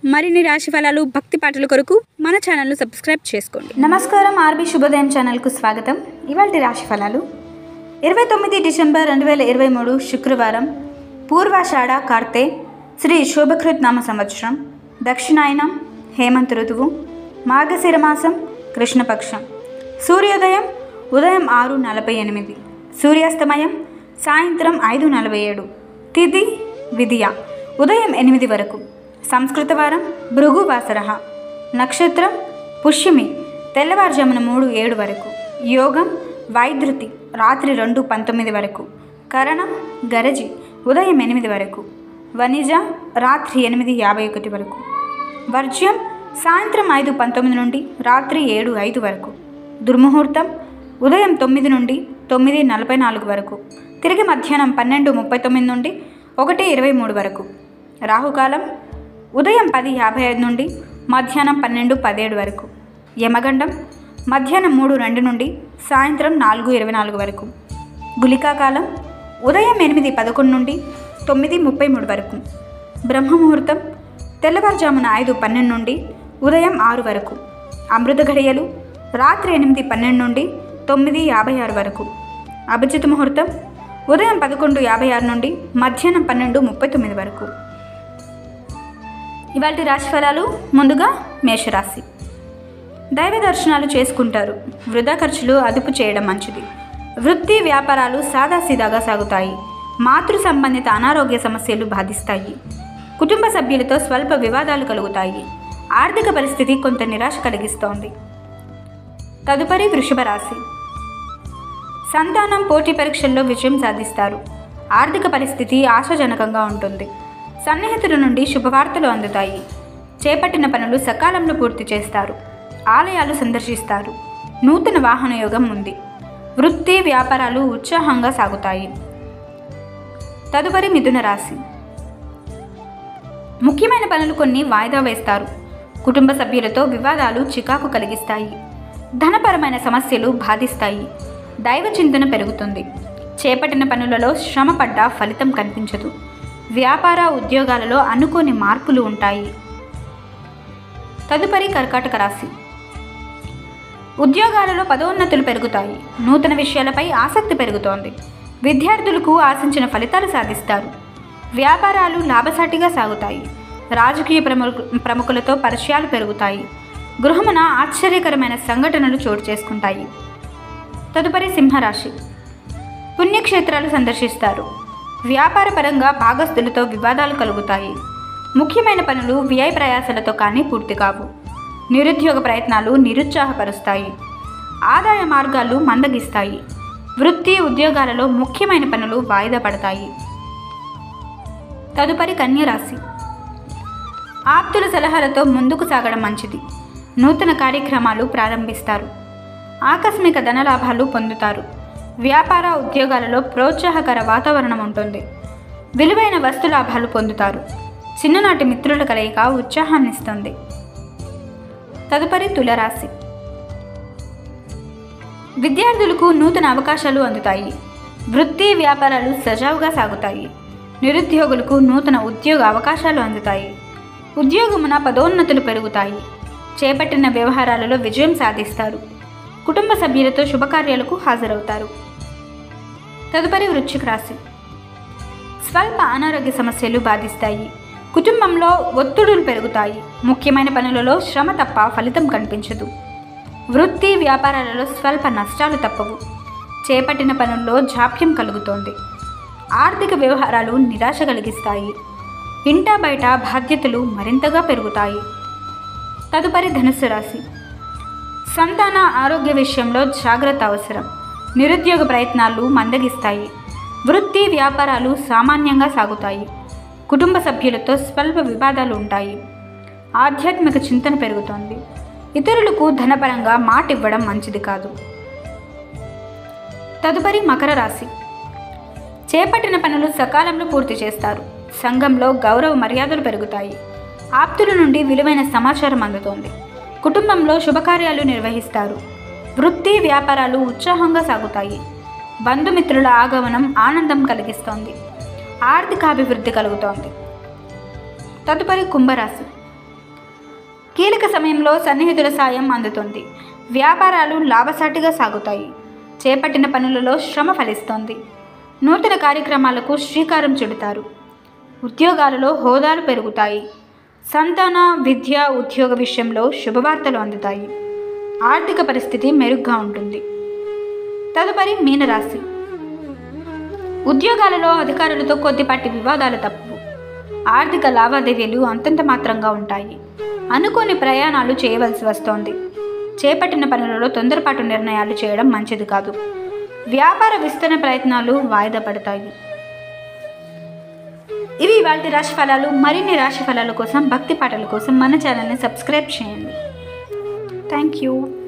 మరిన్ని రాశి ఫలాలు భక్తి పాటల కొరకు మన ఛానల్ను సబ్స్క్రైబ్ చేసుకోండి నమస్కారం ఆర్బీ శుభోదయం ఛానల్కు స్వాగతం ఇవాళ రాశి ఫలాలు ఇరవై తొమ్మిది డిసెంబర్ రెండు వేల ఇరవై మూడు శుక్రవారం పూర్వాషాఢ కార్తె శ్రీ శోభకృత్ నామ సంవత్సరం దక్షిణాయనం హేమంత ఋతువు మార్గశిర మాసం కృష్ణపక్షం సూర్యోదయం ఉదయం ఆరు నలభై ఎనిమిది సూర్యాస్తమయం సాయంత్రం ఐదు నలభై ఏడు తిథి విధియ ఉదయం ఎనిమిది వరకు సంస్కృత వారం భృగు వాసరహ నక్షత్రం పుష్యమి తెల్లవారుజామున మూడు ఏడు వరకు యోగం వైధృతి రాత్రి రెండు పంతొమ్మిది వరకు కరణం గరజి ఉదయం ఎనిమిది వరకు వనిజ రాత్రి ఎనిమిది యాభై ఒకటి వరకు వర్జ్యం సాయంత్రం ఐదు పంతొమ్మిది నుండి రాత్రి ఏడు ఐదు వరకు దుర్ముహూర్తం ఉదయం తొమ్మిది నుండి తొమ్మిది నలభై నాలుగు వరకు తిరిగి మధ్యాహ్నం పన్నెండు ముప్పై తొమ్మిది నుండి ఒకటి ఇరవై మూడు వరకు రాహుకాలం ఉదయం పది యాభై ఐదు నుండి మధ్యాహ్నం పన్నెండు పదిహేడు వరకు యమగండం మధ్యాహ్నం మూడు రెండు నుండి సాయంత్రం నాలుగు ఇరవై నాలుగు వరకు గుళికా కాలం ఉదయం ఎనిమిది పదకొండు నుండి తొమ్మిది ముప్పై మూడు వరకు బ్రహ్మముహూర్తం తెల్లవారుజామున ఐదు పన్నెండు నుండి ఉదయం ఆరు వరకు అమృత ఘడియలు రాత్రి ఎనిమిది పన్నెండు నుండి తొమ్మిది యాభై ఆరు వరకు అభిజిత్ ముహూర్తం ఉదయం పదకొండు యాభై ఆరు నుండి మధ్యాహ్నం పన్నెండు ముప్పై తొమ్మిది వరకు ఇవాళ రాశి ఫలాలు ముందుగా మేషరాశి దైవ దర్శనాలు చేసుకుంటారు వృధా ఖర్చులు అదుపు చేయడం మంచిది వృత్తి వ్యాపారాలు సాదాసీదాగా సాగుతాయి మాతృ సంబంధిత అనారోగ్య సమస్యలు బాధిస్తాయి కుటుంబ సభ్యులతో స్వల్ప వివాదాలు కలుగుతాయి ఆర్థిక పరిస్థితి కొంత నిరాశ కలిగిస్తోంది తదుపరి వృషభ రాశి సంతానం పోటీ పరీక్షల్లో విజయం సాధిస్తారు ఆర్థిక పరిస్థితి ఆశాజనకంగా ఉంటుంది సన్నిహితుల నుండి శుభవార్తలు అందుతాయి చేపట్టిన పనులు సకాలంలో పూర్తి చేస్తారు ఆలయాలు సందర్శిస్తారు నూతన వాహన యోగం ఉంది వృత్తి వ్యాపారాలు ఉత్సాహంగా సాగుతాయి తదుపరి మిథున రాశి ముఖ్యమైన పనులు కొన్ని వాయిదా వేస్తారు కుటుంబ సభ్యులతో వివాదాలు చికాకు కలిగిస్తాయి ధనపరమైన సమస్యలు బాధిస్తాయి దైవ చింతన పెరుగుతుంది చేపట్టిన పనులలో శ్రమపడ్డ ఫలితం కనిపించదు వ్యాపార ఉద్యోగాలలో అనుకోని మార్పులు ఉంటాయి తదుపరి కర్కాటక రాశి ఉద్యోగాలలో పదోన్నతులు పెరుగుతాయి నూతన విషయాలపై ఆసక్తి పెరుగుతోంది విద్యార్థులకు ఆశించిన ఫలితాలు సాధిస్తారు వ్యాపారాలు లాభసాటిగా సాగుతాయి రాజకీయ ప్రముఖ ప్రముఖులతో పరిచయాలు పెరుగుతాయి గృహమున ఆశ్చర్యకరమైన సంఘటనలు చోటు చేసుకుంటాయి తదుపరి సింహరాశి పుణ్యక్షేత్రాలు సందర్శిస్తారు వ్యాపారపరంగా భాగస్థులతో వివాదాలు కలుగుతాయి ముఖ్యమైన పనులు వ్యయ ప్రయాసాలతో కానీ పూర్తి కావు నిరుద్యోగ ప్రయత్నాలు నిరుత్సాహపరుస్తాయి ఆదాయ మార్గాలు మందగిస్తాయి వృత్తి ఉద్యోగాలలో ముఖ్యమైన పనులు వాయిదా పడతాయి తదుపరి కన్యరాశి ఆప్తుల సలహాలతో ముందుకు సాగడం మంచిది నూతన కార్యక్రమాలు ప్రారంభిస్తారు ఆకస్మిక ధనలాభాలు పొందుతారు వ్యాపార ఉద్యోగాలలో ప్రోత్సాహకర వాతావరణం ఉంటుంది విలువైన వస్తు లాభాలు పొందుతారు చిన్ననాటి మిత్రుల కలయిక ఉత్సాహాన్నిస్తుంది తదుపరి తులరాశి విద్యార్థులకు నూతన అవకాశాలు అందుతాయి వృత్తి వ్యాపారాలు సజావుగా సాగుతాయి నిరుద్యోగులకు నూతన ఉద్యోగ అవకాశాలు అందుతాయి ఉద్యోగమున పదోన్నతులు పెరుగుతాయి చేపట్టిన వ్యవహారాలలో విజయం సాధిస్తారు కుటుంబ సభ్యులతో శుభకార్యాలకు హాజరవుతారు తదుపరి వృశ్చిక రాశి స్వల్ప అనారోగ్య సమస్యలు బాధిస్తాయి కుటుంబంలో ఒత్తిడులు పెరుగుతాయి ముఖ్యమైన పనులలో శ్రమ తప్ప ఫలితం కనిపించదు వృత్తి వ్యాపారాలలో స్వల్ప నష్టాలు తప్పవు చేపట్టిన పనుల్లో జాప్యం కలుగుతోంది ఆర్థిక వ్యవహారాలు నిరాశ కలిగిస్తాయి ఇంటా బయట బాధ్యతలు మరింతగా పెరుగుతాయి తదుపరి ధనుస్సు రాశి సంతాన ఆరోగ్య విషయంలో జాగ్రత్త అవసరం నిరుద్యోగ ప్రయత్నాలు మందగిస్తాయి వృత్తి వ్యాపారాలు సామాన్యంగా సాగుతాయి కుటుంబ సభ్యులతో స్వల్ప వివాదాలు ఉంటాయి ఆధ్యాత్మిక చింతన పెరుగుతోంది ఇతరులకు ధనపరంగా మాట ఇవ్వడం మంచిది కాదు తదుపరి మకర రాశి చేపట్టిన పనులు సకాలంలో పూర్తి చేస్తారు సంఘంలో గౌరవ మర్యాదలు పెరుగుతాయి ఆప్తుల నుండి విలువైన సమాచారం అందుతోంది కుటుంబంలో శుభకార్యాలు నిర్వహిస్తారు వృత్తి వ్యాపారాలు ఉత్సాహంగా సాగుతాయి బంధుమిత్రుల ఆగమనం ఆనందం కలిగిస్తోంది ఆర్థికాభివృద్ధి కలుగుతోంది తదుపరి కుంభరాశి కీలక సమయంలో సన్నిహితుల సాయం అందుతుంది వ్యాపారాలు లాభసాటిగా సాగుతాయి చేపట్టిన పనులలో శ్రమ ఫలిస్తోంది నూతన కార్యక్రమాలకు శ్రీకారం చుడతారు ఉద్యోగాలలో హోదాలు పెరుగుతాయి సంతాన విద్య ఉద్యోగ విషయంలో శుభవార్తలు అందుతాయి ఆర్థిక పరిస్థితి మెరుగ్గా ఉంటుంది తదుపరి మీనరాశి ఉద్యోగాలలో అధికారులతో కొద్దిపాటి వివాదాలు తప్పవు ఆర్థిక లావాదేవీలు అంతంత మాత్రంగా ఉంటాయి అనుకోని ప్రయాణాలు చేయవలసి వస్తోంది చేపట్టిన పనులలో తొందరపాటు నిర్ణయాలు చేయడం మంచిది కాదు వ్యాపార విస్తరణ ప్రయత్నాలు వాయిదా పడతాయి ఇవి వాటి రాశి ఫలాలు మరిన్ని రాశి ఫలాల కోసం భక్తి పాటల కోసం మన ఛానల్ని సబ్స్క్రైబ్ చేయండి థ్యాంక్ యూ